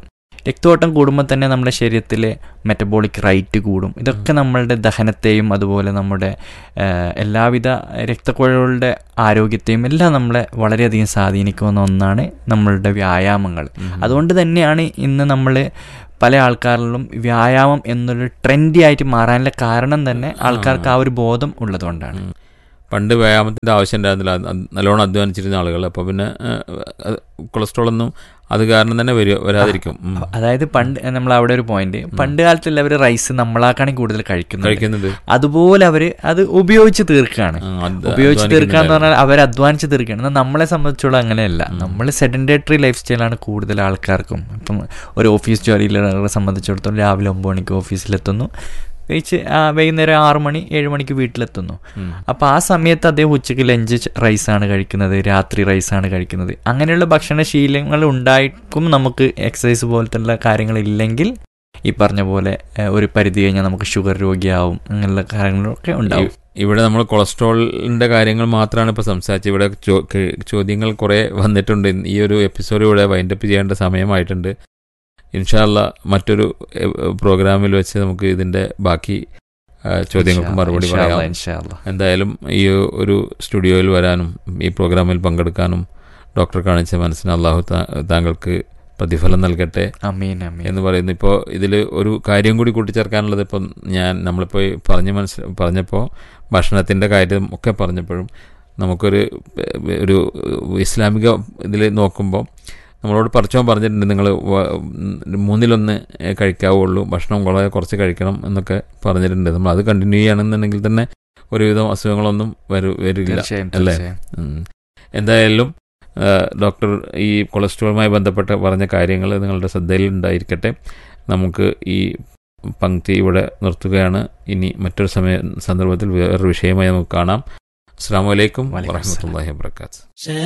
Speaker 1: രക്തഓട്ടം കൂടുമ്പോൾ തന്നെ നമ്മുടെ ശരീരത്തിലെ മെറ്റബോളിക് റൈറ്റ് കൂടും ഇതൊക്കെ നമ്മളുടെ ദഹനത്തെയും അതുപോലെ നമ്മുടെ ആ, എല്ലാവിധ രക്തക്കുഴലുകളുടെ ആരോഗ്യത്തെയും എല്ലാം നമ്മളെ വളരെയധികം സ്വാധീനിക്കുന്ന ഒന്നാണ് നമ്മളുടെ വ്യായാമങ്ങൾ അതുകൊണ്ട് തന്നെയാണ് ഇന്ന് നമ്മൾ പല ആൾക്കാരിലും വ്യായാമം എന്നൊരു ട്രെൻഡി ആയിട്ട് മാറാനുള്ള കാരണം തന്നെ ആൾക്കാർക്ക് ആ ഒരു ബോധം ഉള്ളതുകൊണ്ടാണ്
Speaker 2: ഉം. പണ്ട് വ്യായാമത്തിൻ്റെ ആവശ്യം ഉണ്ടായിരുന്നില്ല അത് നല്ലോണം അധ്വാനിച്ചിരുന്ന ആളുകൾ അപ്പോൾ പിന്നെ കൊളസ്ട്രോൾ ഒന്നും അത് കാരണം തന്നെ വരും വരാതിരിക്കും ഉം.
Speaker 1: അതായത് പണ്ട് നമ്മൾ അവിടെ ഒരു പോയിന്റ് പണ്ട് കാലത്തുള്ള അവർ റൈസ് നമ്മളാക്കാണ് കൂടുതൽ കഴിക്കുന്നത്
Speaker 2: കഴിക്കുന്നത്
Speaker 1: അതുപോലെ അവർ അത് ഉപയോഗിച്ച് തീർക്കുകയാണ്
Speaker 2: ആ, അത്
Speaker 1: ഉപയോഗിച്ച് തീർക്കുക എന്ന്
Speaker 2: അധ്വാനിക്കുന്നുണ്ടായിരുന്നു.
Speaker 1: പറഞ്ഞാൽ അവർ അധ്വാനിച്ച് തീർക്കുകയാണ് എന്നാൽ നമ്മളെ സംബന്ധിച്ചോളം അങ്ങനെയല്ല നമ്മൾ സെഡൻറ്റേറ്ററി ലൈഫ് സ്റ്റൈലാണ് കൂടുതൽ ആൾക്കാർക്കും ഇപ്പം ഒരു ഓഫീസ് ജോലിയിലുള്ളവരെ സംബന്ധിച്ചിടത്തോളം രാവിലെ ഒമ്പത് മണിക്ക് ഓഫീസിലെത്തുന്നു കഴിച്ച് ആ, വൈകുന്നേരം ആറു മണി ഏഴ് മണിക്ക് വീട്ടിലെത്തുന്നു
Speaker 2: ഉം.
Speaker 1: അപ്പോൾ ആ സമയത്ത് അദ്ദേഹം ഉച്ചയ്ക്ക് ലഞ്ച് റൈസാണ് കഴിക്കുന്നത് രാത്രി റൈസാണ് കഴിക്കുന്നത് അങ്ങനെയുള്ള ഭക്ഷണശീലങ്ങൾ ഉണ്ടായിട്ടും നമുക്ക് എക്സസൈസ് പോലത്തുള്ള കാര്യങ്ങളില്ലെങ്കിൽ ഈ പറഞ്ഞ പോലെ ഏഹ്, ഒരു പരിധി കഴിഞ്ഞാൽ നമുക്ക് ഷുഗർ രോഗിയാവും അങ്ങനെയുള്ള കാര്യങ്ങളൊക്കെ ഉണ്ടാവും
Speaker 2: ഇ- ഇവിടെ നമ്മൾ കൊളസ്ട്രോളിന്റെ കാര്യങ്ങൾ മാത്രമാണ് ഇപ്പോൾ സംസാരിച്ചത് ഇവിടെ ചോ- ക- ചോദ്യങ്ങൾ കുറേ വന്നിട്ടുണ്ട് ഈ ഒരു എപ്പിസോഡ് ഇവിടെ വൈൻഡപ്പ് ചെയ്യേണ്ട സമയമായിട്ടുണ്ട് ഇൻഷാല്ല മറ്റൊരു എ, പ്രോഗ്രാമിൽ വെച്ച് നമുക്ക് ഇതിന്റെ ബാക്കി ആ, ചോദ്യങ്ങൾക്ക് മറുപടി
Speaker 1: ഇൻഷാ അല്ലാ,
Speaker 2: പറയാം
Speaker 1: ഇൻഷാ അല്ലാ.
Speaker 2: എന്തായാലും ഈ ഒരു സ്റ്റുഡിയോയിൽ വരാനും ഈ പ്രോഗ്രാമിൽ പങ്കെടുക്കാനും ഡോക്ടർ കാണിച്ച മനസ്സിന് അള്ളാഹു താ- താങ്കൾക്ക് പ്രതിഫലം നൽകട്ടെ
Speaker 1: അമീൻ അമീൻ
Speaker 2: എന്ന് പറയുന്നു ഇപ്പോൾ ഇതിൽ ഒരു കാര്യം കൂടി കൂട്ടിച്ചേർക്കാനുള്ളത് ഇപ്പം ഞാൻ നമ്മളിപ്പോൾ ഈ പറഞ്ഞ് മനസ്സിൽ പറഞ്ഞപ്പോൾ ഭക്ഷണത്തിൻ്റെ കാര്യം ഒക്കെ പറഞ്ഞപ്പോഴും നമുക്കൊരു ഏഹ്, ഒരു ഇസ്ലാമിക ഇതിൽ നോക്കുമ്പോൾ നമ്മളോട് പറിച്ചോൻ പറഞ്ഞിട്ടുണ്ട് നിങ്ങൾ മൂന്നിലൊന്ന് കഴിക്കാവുള്ളൂ ഭക്ഷണം വളരെ കുറച്ച് കഴിക്കണം എന്നൊക്കെ പറഞ്ഞിട്ടുണ്ട് നമ്മൾ അത് കണ്ടിന്യൂ ചെയ്യണമെന്നുണ്ടെങ്കിൽ തന്നെ ഒരുവിധം അസുഖങ്ങളൊന്നും വരു വരില്ല
Speaker 1: തീർച്ചയായും
Speaker 2: അല്ലേ?
Speaker 1: തീർച്ചയായും
Speaker 2: ഉം. എന്തായാലും ആ, ഡോക്ടർ ഈ കൊളസ്ട്രോളുമായി ബന്ധപ്പെട്ട് പറഞ്ഞ കാര്യങ്ങൾ നിങ്ങളുടെ ശ്രദ്ധയിൽ ഉണ്ടായിരിക്കട്ടെ നമുക്ക് ഈ പങ്ക്തി ഇവിടെ നിർത്തുകയാണ് ഇനി മറ്റൊരു സമയ സന്ദർഭത്തിൽ വേറൊരു വിഷയമായി നമുക്ക് കാണാം അസ്സാം വലൈക്കും
Speaker 1: വലൈക്കും അസ്സലാം.
Speaker 2: വാഹമത്തല്ലാഹി വാബർക്കാത്ത്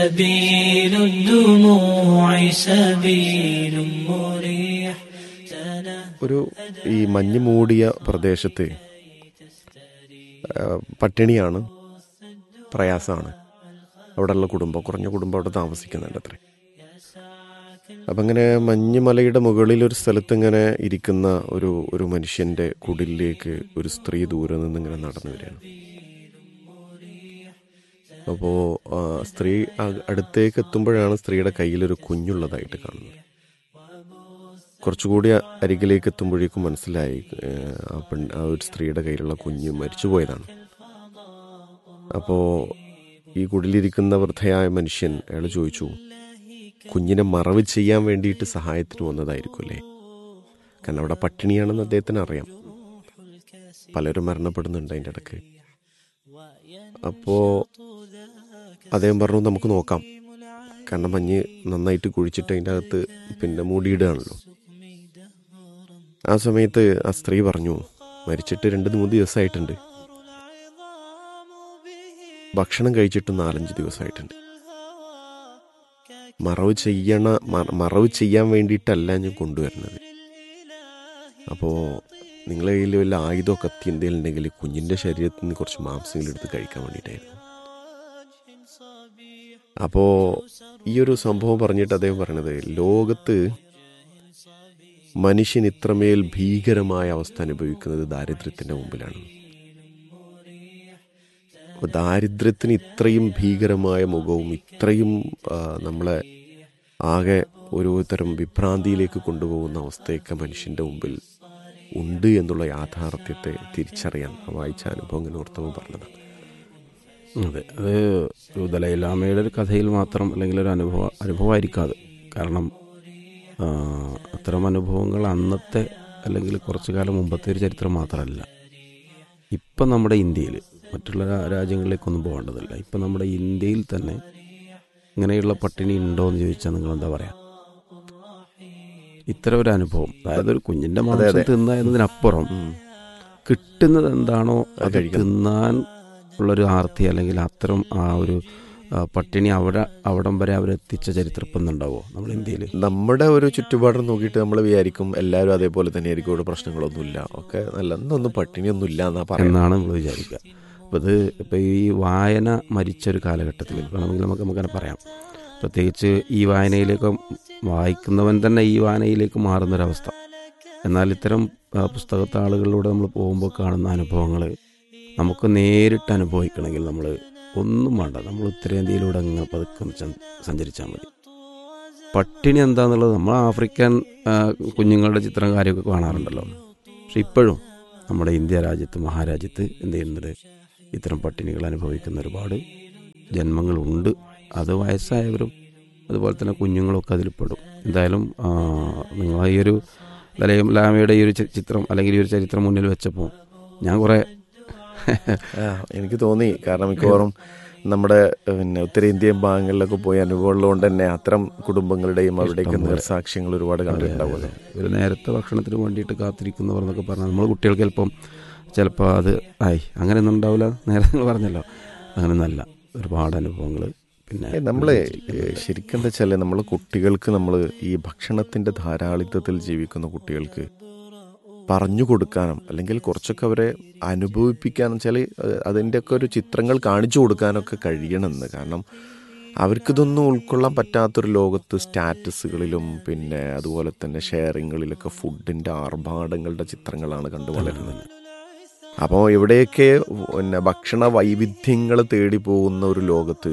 Speaker 3: سبيل الدموع سبيل مريح
Speaker 4: ഒരു ഈ മഞ്ഞ് മൂടിയ പ്രദേശത്ത് ആ, പട്ടിണിയാണ് പ്രയാസമാണ് അവിടെയുള്ള കുടുംബം കുറഞ്ഞ കുടുംബം അവിടെ താമസിക്കുന്നുണ്ട് അത്രേ അപ്പം ഇങ്ങനെ മഞ്ഞുമലയുടെ മുകളിൽ ഒരു സ്ഥലത്ത് ഇങ്ങനെ ഇരിക്കുന്ന ഒരു ഒരു മനുഷ്യൻ്റെ കുടിലേക്ക് ഒരു സ്ത്രീ ദൂരെ നിന്ന് ഇങ്ങനെ നടന്നു വരികയാണ് അപ്പോൾ സ്ത്രീ അ- അടുത്തേക്ക് എത്തുമ്പോഴാണ് സ്ത്രീയുടെ കയ്യിലൊരു കുഞ്ഞുള്ളതായിട്ട് കാണുന്നത് കുറച്ചുകൂടി അരികിലേക്ക് എത്തുമ്പോഴേക്കും മനസ്സിലായി ഏഹ്, ആ പെൺ ആ ഒരു സ്ത്രീയുടെ കയ്യിലുള്ള കുഞ്ഞ് മരിച്ചുപോയതാണ് അപ്പോൾ ഈ കുടിലിരിക്കുന്ന വൃദ്ധയായ മനുഷ്യൻ അയാൾ ചോദിച്ചു കുഞ്ഞിനെ മറവ് ചെയ്യാൻ വേണ്ടിയിട്ട് സഹായത്തിന് വന്നതായിരിക്കും അല്ലേ കാരണം അവിടെ പട്ടിണിയാണെന്ന് അദ്ദേഹത്തിന് അറിയാം പലരും മരണപ്പെടുന്നുണ്ട് അതിൻ്റെ ഇടയ്ക്ക് അപ്പോൾ അദ്ദേഹം പറഞ്ഞു നമുക്ക് നോക്കാം കാരണം മഞ്ഞ് നന്നായിട്ട് കുഴിച്ചിട്ട് അതിൻ്റെ അകത്ത് പിന്നെ മൂടിയിടുകയാണല്ലോ ആ സമയത്ത് ആ സ്ത്രീ പറഞ്ഞു മരിച്ചിട്ട് രണ്ട് മൂന്ന് ദിവസമായിട്ടുണ്ട് ഭക്ഷണം കഴിച്ചിട്ട് നാലഞ്ച് ദിവസമായിട്ടുണ്ട് മറവ് ചെയ്യണ മ- മറവ് ചെയ്യാൻ വേണ്ടിയിട്ടല്ല ഞാൻ കൊണ്ടുവരുന്നത് അപ്പോൾ നിങ്ങളെ കയ്യിൽ വല്ല ആയുധമോ കത്തി എന്തെങ്കിലും ഉണ്ടെങ്കിൽ കുഞ്ഞിൻ്റെ ശരീരത്തിൽ നിന്ന് കുറച്ച് മാംസങ്ങൾ എടുത്ത് കഴിക്കാൻ വേണ്ടിയിട്ടായിരുന്നു അപ്പോൾ ഈ ഒരു സംഭവം പറഞ്ഞിട്ട് അദ്ദേഹം പറയണത് ലോകത്ത് മനുഷ്യൻ ഇത്രമേൽ ഭീകരമായ അവസ്ഥ അനുഭവിക്കുന്നത് ദാരിദ്ര്യത്തിൻ്റെ മുമ്പിലാണ് അപ്പോൾ ദാരിദ്ര്യത്തിന് ഇത്രയും ഭീകരമായ മുഖവും ഇത്രയും ആ, നമ്മളെ ആകെ ഒരു തരം വിഭ്രാന്തിയിലേക്ക് കൊണ്ടുപോകുന്ന അവസ്ഥയൊക്കെ മനുഷ്യൻ്റെ മുമ്പിൽ ഉണ്ട് എന്നുള്ള യാഥാർത്ഥ്യത്തെ തിരിച്ചറിയാൻ ആ വായിച്ച അനുഭവം ഇങ്ങനെ ഓർത്തവൻ പറഞ്ഞതാണ്
Speaker 5: അതെ അത് ഒരു ദലൈലാമയുടെ ഒരു കഥയിൽ മാത്രം അല്ലെങ്കിൽ ഒരു അനുഭവ അനുഭവമായിരിക്കും അത് കാരണം ആ, അത്തരം അനുഭവങ്ങൾ അന്നത്തെ അല്ലെങ്കിൽ കുറച്ചു കാലം മുമ്പത്തെ ഒരു ചരിത്രം മാത്രമല്ല ഇപ്പം നമ്മുടെ ഇന്ത്യയിൽ മറ്റുള്ള രാ- രാജ്യങ്ങളിലേക്കൊന്നും പോകേണ്ടതില്ല ഇപ്പം നമ്മുടെ ഇന്ത്യയിൽ തന്നെ ഇങ്ങനെയുള്ള പട്ടിണി ഉണ്ടോ എന്ന് ചോദിച്ചാൽ നിങ്ങൾ എന്താ പറയാ ഇത്തരം ഒരു അനുഭവം അതായത് ഒരു കുഞ്ഞിന്റെ മാംസം തിന്നുക എന്നതിനപ്പുറം കിട്ടുന്നത് എന്താണോ അത്
Speaker 4: കഴിക്കണം.
Speaker 5: തിന്നാൻ ഉള്ളൊരു ആർത്തി അല്ലെങ്കിൽ അത്തരം ആ ഒരു ആ, പട്ടിണി അവിടെ അവിടം വരെ അവരെത്തിച്ച ചരിത്രം ഇപ്പം ഉണ്ടാവോ നമ്മുടെ ഇന്ത്യയിൽ
Speaker 4: നമ്മുടെ ഒരു ചുറ്റുപാടും നോക്കിയിട്ട് നമ്മൾ വിചാരിക്കും എല്ലാവരും അതേപോലെ തന്നെ ആയിരിക്കും ഇവിടെ പ്രശ്നങ്ങളൊന്നുമില്ല ഒക്കെ നല്ല എന്നൊന്നും പട്ടിണിയൊന്നും ഇല്ല എന്നാ പറയുന്നത്
Speaker 5: എന്നാണ് നമ്മൾ വിചാരിക്കുക അപ്പോൾ ഇത് ഇപ്പോൾ ഈ വായന മരിച്ച ഒരു കാലഘട്ടത്തിൽ വേണമെങ്കിൽ നമുക്ക് നമുക്കങ്ങനെ പറയാം പ്രത്യേകിച്ച് ഈ വായനയിലേക്ക് വായിക്കുന്നവൻ തന്നെ ഈ വായനയിലേക്ക് മാറുന്നൊരവസ്ഥ എന്നാൽ ഇത്തരം ആ, പുസ്തകത്തെ ആളുകളിലൂടെ നമ്മൾ പോകുമ്പോൾ കാണുന്ന അനുഭവങ്ങൾ നമുക്ക് നേരിട്ട് അനുഭവിക്കണമെങ്കിൽ നമ്മൾ ഒന്നും വേണ്ട നമ്മൾ ഉത്തരേന്ത്യയിലൂടെ അങ്ങനെ പതുക്കെ ചൻ- സഞ്ചരിച്ചാൽ മതി പട്ടിണി എന്താന്നുള്ളത് നമ്മൾ ആഫ്രിക്കൻ ആ, കുഞ്ഞുങ്ങളുടെ ചിത്രം കാര്യമൊക്കെ കാണാറുണ്ടല്ലോ പക്ഷെ ഇപ്പോഴും നമ്മുടെ ഇന്ത്യ രാജ്യത്ത് മഹാരാജ്യത്ത് എന്ത് ചെയ്യുന്നുണ്ട് ഇത്തരം പട്ടിണികൾ അനുഭവിക്കുന്ന ഒരുപാട് ജന്മങ്ങളുണ്ട് അത് വയസ്സായവരും അതുപോലെ തന്നെ കുഞ്ഞുങ്ങളൊക്കെ അതിൽ പെടും എന്തായാലും ആ, നിങ്ങൾ ഈ ഒരു ലലയം ലാമയുടെ ഈ ഒരു ചി- ചിത്രം അല്ലെങ്കിൽ ഈ ഒരു ചരിത്രം മുന്നിൽ വെച്ചപ്പോൾ ഞാൻ കുറേ
Speaker 4: ആ, എനിക്ക് തോന്നി കാരണം മിക്കവാറും നമ്മുടെ പിന്നെ ഉത്തരേന്ത്യൻ ഭാഗങ്ങളിലൊക്കെ പോയി അനുഭവമുള്ളതുകൊണ്ട് തന്നെ അത്തരം കുടുംബങ്ങളുടെയും അവിടേക്ക്
Speaker 5: ഇഷ്ടംപോലെ.
Speaker 4: നേർസാക്ഷ്യങ്ങൾ ഒരുപാട് കണ്ടിട്ടുണ്ടാവുമല്ലോ
Speaker 5: ഒരു നേരത്തെ ഭക്ഷണത്തിന് വേണ്ടിയിട്ട് കാത്തിരിക്കുന്നവർ എന്നൊക്കെ പറഞ്ഞാൽ നമ്മൾ കുട്ടികൾക്ക് ചിലപ്പം ചിലപ്പോൾ അത് ആയി അങ്ങനെയൊന്നും ഉണ്ടാവില്ല നേരെ നിങ്ങൾ പറഞ്ഞല്ലോ അങ്ങനെയൊന്നല്ല ഒരുപാട് അനുഭവങ്ങൾ പിന്നെ
Speaker 4: ഏ, നമ്മള് ശരിക്കും എന്താ വെച്ചാൽ നമ്മളെ കുട്ടികൾക്ക് നമ്മൾ ഈ ഭക്ഷണത്തിന്റെ ധാരാളിത്തത്തിൽ ജീവിക്കുന്ന കുട്ടികൾക്ക് പറഞ്ഞു കൊടുക്കാനും അല്ലെങ്കിൽ കുറച്ചൊക്കെ അവരെ അനുഭവിപ്പിക്കാനും വെച്ചാൽ അതിൻ്റെയൊക്കെ ഒരു ചിത്രങ്ങൾ കാണിച്ചു കൊടുക്കാനൊക്കെ കഴിയണമെന്ന് കാരണം അവർക്കിതൊന്നും ഉൾക്കൊള്ളാൻ പറ്റാത്തൊരു ലോകത്ത് സ്റ്റാറ്റസുകളിലും പിന്നെ അതുപോലെ തന്നെ ഷെയറിങ്ങളിലൊക്കെ ഫുഡിൻ്റെ ആർഭാടങ്ങളുടെ ചിത്രങ്ങളാണ് കണ്ടു വളരുന്നത് അപ്പോൾ എവിടെയൊക്കെ പിന്നെ ഭക്ഷണ വൈവിധ്യങ്ങൾ തേടി പോകുന്ന ഒരു ലോകത്ത്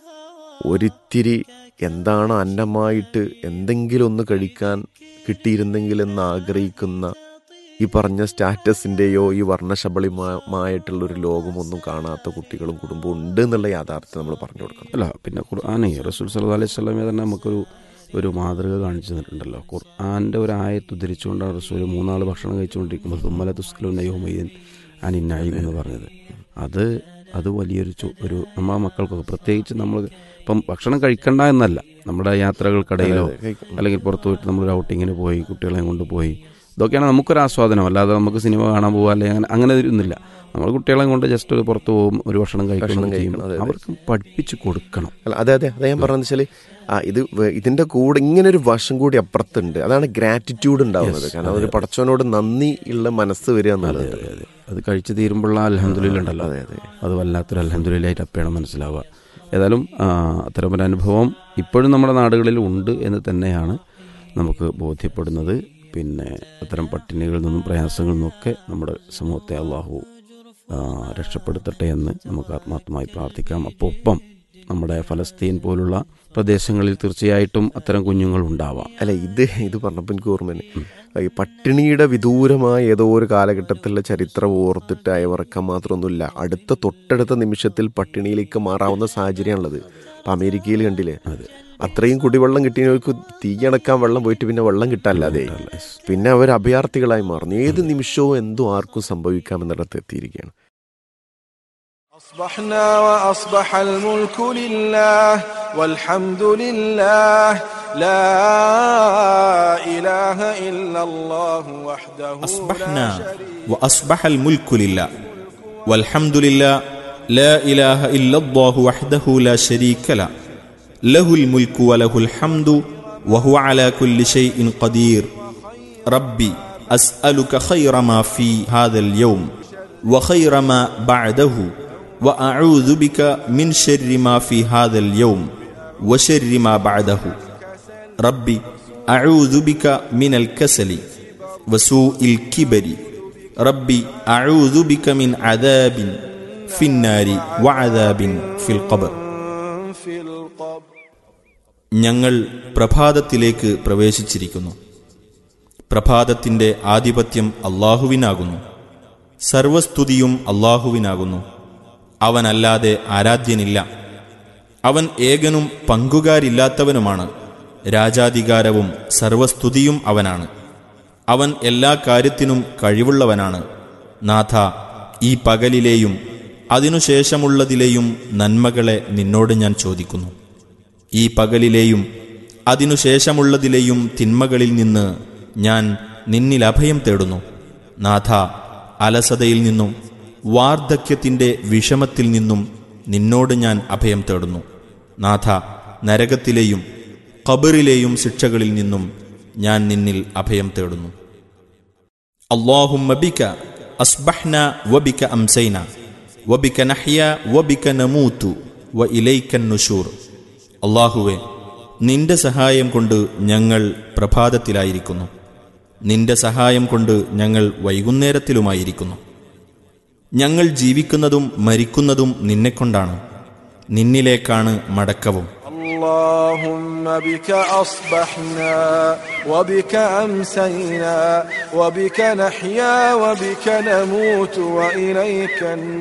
Speaker 4: ഒരിത്തിരി എന്താണ് അന്നമായിട്ട് എന്തെങ്കിലും ഒന്ന് കഴിക്കാൻ കിട്ടിയിരുന്നെങ്കിൽ എന്ന് ആഗ്രഹിക്കുന്ന ഈ പറഞ്ഞ സ്റ്റാറ്റസിൻ്റെയോ ഈ വർണ്ണശബളിമായിട്ടുള്ള ഒരു ലോകമൊന്നും കാണാത്ത കുട്ടികളും കുടുംബവും ഉണ്ട് എന്നുള്ള യാഥാർത്ഥ്യം നമ്മൾ പറഞ്ഞു കൊടുക്കണം
Speaker 5: അല്ല പിന്നെ ഖുർആാനെ റസൂൽ സല്ലു അലൈഹി സ്വലമെ തന്നെ നമുക്കൊരു ഒരു മാതൃക കാണിച്ചു തന്നിട്ടുണ്ടല്ലോ ഖുർആാൻ്റെ ഒരു ആയത്ത് ഉദ്ധരിച്ചുകൊണ്ടാണ് റസൂൽ മൂന്നാൾ ഭക്ഷണം കഴിച്ചുകൊണ്ടിരിക്കുമ്പോൾ തുമ്മല തുസ്കലു നയോമയ്യൻ അനിന്നായി എന്ന് പറഞ്ഞത് അത് അത് വലിയൊരു ചു- ഒരു നമ്മളെ മക്കൾക്കൊക്കെ പ്രത്യേകിച്ച് നമ്മൾ ഇപ്പം ഭക്ഷണം കഴിക്കണ്ട എന്നല്ല നമ്മുടെ യാത്രകൾക്കിടയിലോ അല്ലെങ്കിൽ പുറത്തു പോയിട്ട് നമ്മളൊരു ഔട്ടിങ്ങിന് പോയി കുട്ടികളെ കൊണ്ടുപോയി ഇതൊക്കെയാണ് നമുക്കൊരു ആസ്വാദനം അല്ലാതെ നമുക്ക് സിനിമ കാണാൻ പോകാം അല്ലെങ്കിൽ അങ്ങനെ അങ്ങനെ ഒന്നുമില്ല നമ്മൾ കുട്ടികളെ കൊണ്ട് ജസ്റ്റ് ഒരു പുറത്ത് പോകും ഒരു ഭക്ഷണം കഴിക്കണം
Speaker 4: ഭക്ഷണം
Speaker 5: ചെയ്യും
Speaker 4: കഴിക്കണം, അതെ, അതെ.
Speaker 5: അവർക്ക് പഠിപ്പിച്ച് കൊടുക്കണം
Speaker 4: അല്ല അതെ അതെ അതെ ഞാൻ പറഞ്ഞത് വെച്ചാൽ ആ ഇത് വേ- ഇതിന്റെ കൂടെ ഇങ്ങനെ ഒരു വശം കൂടി അപ്പുറത്തുണ്ട് അതാണ് ഗ്രാറ്റിറ്റ്യൂഡ് ഉണ്ടാവുന്നത് കാരണം ഒരു പടച്ചവനോട് നന്ദി ഉള്ള മനസ്സ് വരിക എന്നുള്ളത്
Speaker 5: അതെ, അതെ. അത് കഴിച്ചു തീരുമ്പോഴുള്ള അലഹന്തുലില്ല ഉണ്ടല്ലോ
Speaker 4: അതെ, അതെ.
Speaker 5: അത് വല്ലാത്തൊരു അലഹന്തുലില്ലായിട്ട് അപ്പയാണ് മനസ്സിലാവുക ഏതായാലും ആ, അത്തരമൊരു അനുഭവം ഇപ്പോഴും നമ്മുടെ നാടുകളിൽ ഉണ്ട് എന്ന് തന്നെയാണ് നമുക്ക് ബോധ്യപ്പെടുന്നത് പിന്നെ അത്തരം പട്ടിണികളിൽ നിന്നും പ്രയാസങ്ങളിൽ നിന്നൊക്കെ നമ്മുടെ സമൂഹത്തെ അള്ളാഹു ആ, രക്ഷപ്പെടുത്തട്ടെ എന്ന് നമുക്ക് ആത്മാർത്ഥമായി പ്രാർത്ഥിക്കാം അപ്പോൾ ഒപ്പം നമ്മുടെ ഫലസ്തീൻ പോലുള്ള പ്രദേശങ്ങളിൽ തീർച്ചയായിട്ടും അത്തരം കുഞ്ഞുങ്ങൾ ഉണ്ടാവാം
Speaker 4: അല്ല ഇത് ഇത് പറഞ്ഞപ്പോൾ എനിക്ക് ഓർമ്മ ഈ പട്ടിണിയുടെ വിദൂരമായ ഏതോ ഒരു കാലഘട്ടത്തിലെ ചരിത്രം ഓർത്തിട്ട് അയവിറക്കാൻ മാത്രമൊന്നുമില്ല അടുത്ത തൊട്ടടുത്ത നിമിഷത്തിൽ പട്ടിണിയിലേക്ക് മാറാവുന്ന സാഹചര്യമാണുള്ളത് ഇപ്പം അമേരിക്കയിൽ കണ്ടില്ലേ അത്രയും കുടിവെള്ളം കിട്ടിയവർക്ക് തീയണക്കാൻ വെള്ളം പോയിട്ട് പിന്നെ വെള്ളം കിട്ടാല്ലാതെ പിന്നെ അവർ അഭയാർത്ഥികളായി മാറുന്നു ഏത് നിമിഷവും എന്തോ ആർക്കും സംഭവിക്കാമെന്നിടത്ത് എത്തിയിരിക്കുകയാണ്
Speaker 6: أصبحنا وأصبح الملك لله والحمد لله لا إله إلا الله وحده
Speaker 7: أصبحنا
Speaker 6: لا شريك
Speaker 7: وأصبح الملك لله والحمد لله لا إله إلا الله وحده لا شريك له له الملك وله الحمد وهو على كل شيء قدير ربي أسألك خير ما في هذا اليوم وخير ما بعده وأعوذ بك من شر ما في هذا اليوم وشر ما بعده ربي أعوذ بك من الكسل وسوء الكبر ربي أعوذ بك من عذاب في النار وعذاب في القبر
Speaker 6: في القبر
Speaker 7: ഞങ്ങൾ പ്രഭാതത്തിലേക്ക് പ്രവേശിച്ചിരിക്കുന്നു പ്രഭാതത്തിൻ്റെ ആധിപത്യം അള്ളാഹുവിനാകുന്നു സർവസ്തുതിയും അള്ളാഹുവിനാകുന്നു അവനല്ലാതെ ആരാധ്യനില്ല അവൻ ഏകനും പങ്കുകാരില്ലാത്തവനുമാണ് രാജാധികാരവും സർവസ്തുതിയും അവനാണ് അവൻ എല്ലാ കാര്യത്തിനും കഴിവുള്ളവനാണ് നാഥ ഈ പകലിലെയും അതിനുശേഷമുള്ളതിലെയും നന്മകളെ നിന്നോട് ഞാൻ ചോദിക്കുന്നു ഈ പകലിലെയും അതിനുശേഷമുള്ളതിലെയും തിന്മകളിൽ നിന്ന് ഞാൻ നിന്നിൽ അഭയം തേടുന്നു നാഥ അലസതയിൽ നിന്നും വാർദ്ധക്യത്തിൻ്റെ വിഷമത്തിൽ നിന്നും നിന്നോട് ഞാൻ അഭയം തേടുന്നു നാഥ നരകത്തിലെയും ഖബറിലെയും ശിക്ഷകളിൽ നിന്നും ഞാൻ നിന്നിൽ അഭയം തേടുന്നു اللهم بك أصبحنا وبك أمسينا وبك نحيا وبك نموت وإليك النشور അള്ളാഹുവെ നിന്റെ സഹായം കൊണ്ട് ഞങ്ങൾ പ്രഭാതത്തിലായിരിക്കുന്നു നിന്റെ സഹായം കൊണ്ട് ഞങ്ങൾ വൈകുന്നേരത്തിലുമായിരിക്കുന്നു ഞങ്ങൾ ജീവിക്കുന്നതും മരിക്കുന്നതും നിന്നെക്കൊണ്ടാണ് നിന്നിലേക്കാണ് മടക്കവും
Speaker 6: اللهم بك أصبحنا وبك أمسينا وبك نحيا وبك نموت وإليك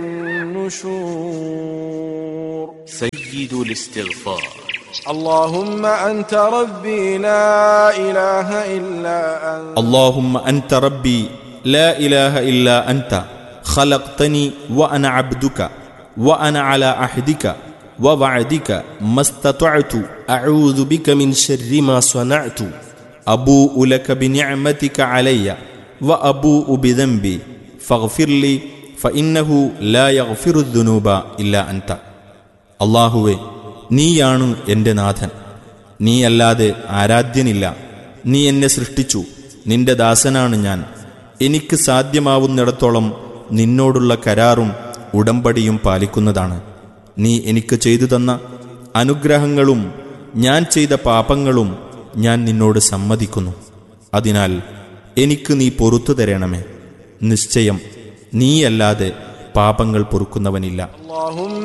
Speaker 6: النشور
Speaker 8: سيد الاستغفار
Speaker 6: اللهم أنت ربي لا إله إلا أنت
Speaker 7: اللهم أنت ربي لا إله إلا أنت خلقتني وأنا عبدك وأنا على عهدك ووعدك ما استطعت أعوذ بك من شر ما صنعت أبوء لك بنعمتك علي وأبوء بذنبي فاغفر لي فإنه لا يغفر الذنوب إلا أنت അള്ളാഹുവെ നീയാണ് എൻ്റെ നാഥൻ നീയല്ലാതെ ആരാധ്യനില്ല നീ എന്നെ സൃഷ്ടിച്ചു നിന്റെ ദാസനാണ് ഞാൻ എനിക്ക് സാധ്യമാവുന്നിടത്തോളം നിന്നോടുള്ള കരാറും ഉടമ്പടിയും പാലിക്കുന്നതാണ് നീ എനിക്ക് ചെയ്തു തന്ന അനുഗ്രഹങ്ങളും ഞാൻ ചെയ്ത പാപങ്ങളും ഞാൻ നിന്നോട് സമ്മതിക്കുന്നു അതിനാൽ എനിക്ക് നീ പൊറത്തു തരണമേ നിശ്ചയം നീയല്ലാതെ പാപങ്ങൾ പൊറുക്കുന്നവനില്ല
Speaker 6: اللهم